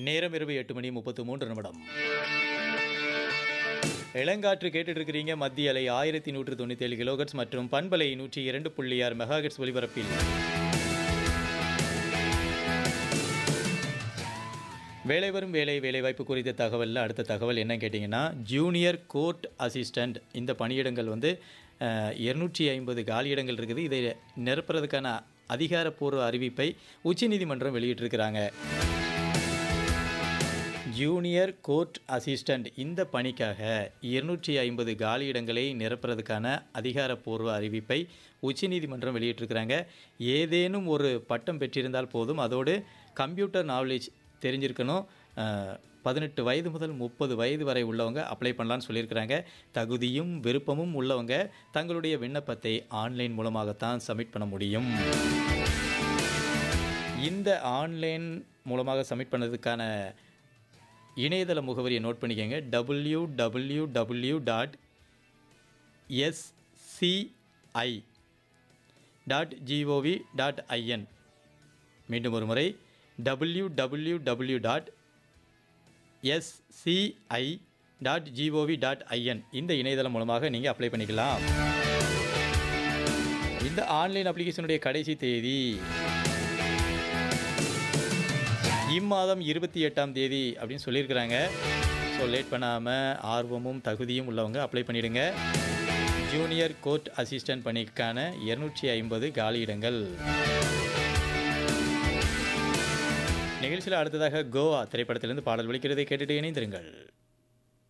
நேரம் இரவு எட்டு மணி முப்பத்து மூன்று நிமிடம் இளங்காற்று கேட்டுட்டு இருக்கிறீங்க மத்திய அலை ஆயிரத்தி நூற்று தொண்ணூற்றி ஏழு கிலோகட்ஸ் மற்றும் பண்பலை நூற்றி இரண்டு புள்ளி ஆறு மெகாஹெட்ஸ் ஒலிபரப்பில் வேலை வரும் வேலை வேலைவாய்ப்பு குறித்த தகவலில் அடுத்த தகவல் என்ன கேட்டிங்கன்னா ஜூனியர் கோர்ட் அசிஸ்டண்ட் இந்த பணியிடங்கள் வந்து இருநூற்றி ஐம்பது காலியிடங்கள் இருக்குது இதை நிரப்புறதுக்கான அதிகாரப்பூர்வ அறிவிப்பை உச்சநீதிமன்றம் வெளியிட்டிருக்கிறாங்க ஜூனியர் கோர்ட் அசிஸ்டண்ட் இந்த பணிக்காக இருநூற்றி ஐம்பது காலியிடங்களை நிரப்புறதுக்கான அதிகாரப்பூர்வ அறிவிப்பை உச்சநீதிமன்றம் வெளியிட்டிருக்கிறாங்க ஏதேனும் ஒரு பட்டம் பெற்றிருந்தால் போதும் அதோடு கம்ப்யூட்டர் நாலேஜ் தெரிஞ்சிருக்கணும் பதினெட்டு வயது முதல் முப்பது வயது வரை உள்ளவங்க அப்ளை பண்ணலான்னு சொல்லியிருக்கிறாங்க தகுதியும் விருப்பமும் உள்ளவங்க தங்களுடைய விண்ணப்பத்தை ஆன்லைன் மூலமாகத்தான் சப்மிட் பண்ண முடியும் இந்த ஆன்லைன் மூலமாக சப்மிட் பண்ணதுக்கான இணையதள முகவரியை நோட் பண்ணிக்கோங்க W W W dot SCI dot GOV dot IN மீண்டும் ஒரு முறை W W W dot SCI dot GOV dot IN இந்த இணையதளம் மூலமாக நீங்கள் அப்ளை பண்ணிக்கலாம் இந்த ஆன்லைன் அப்ளிகேஷனுடைய கடைசி தேதி இம்மாதம் இருபத்தி எட்டாம் தேதி அப்படின்னு சொல்லியிருக்கிறாங்க ஸோ லேட் பண்ணாமல் ஆர்வமும் தகுதியும் உள்ளவங்க அப்ளை பண்ணிவிடுங்க ஜூனியர் கோர்ட் அசிஸ்டன்ட் பணிக்கான இருநூற்றி ஐம்பது காலியிடங்கள் நிகழ்ச்சியில் அடுத்ததாக கோவா திரைப்படத்திலிருந்து பாடல் ஒலிக்கிறதை கேட்டுட்டு இணைந்திருங்கள்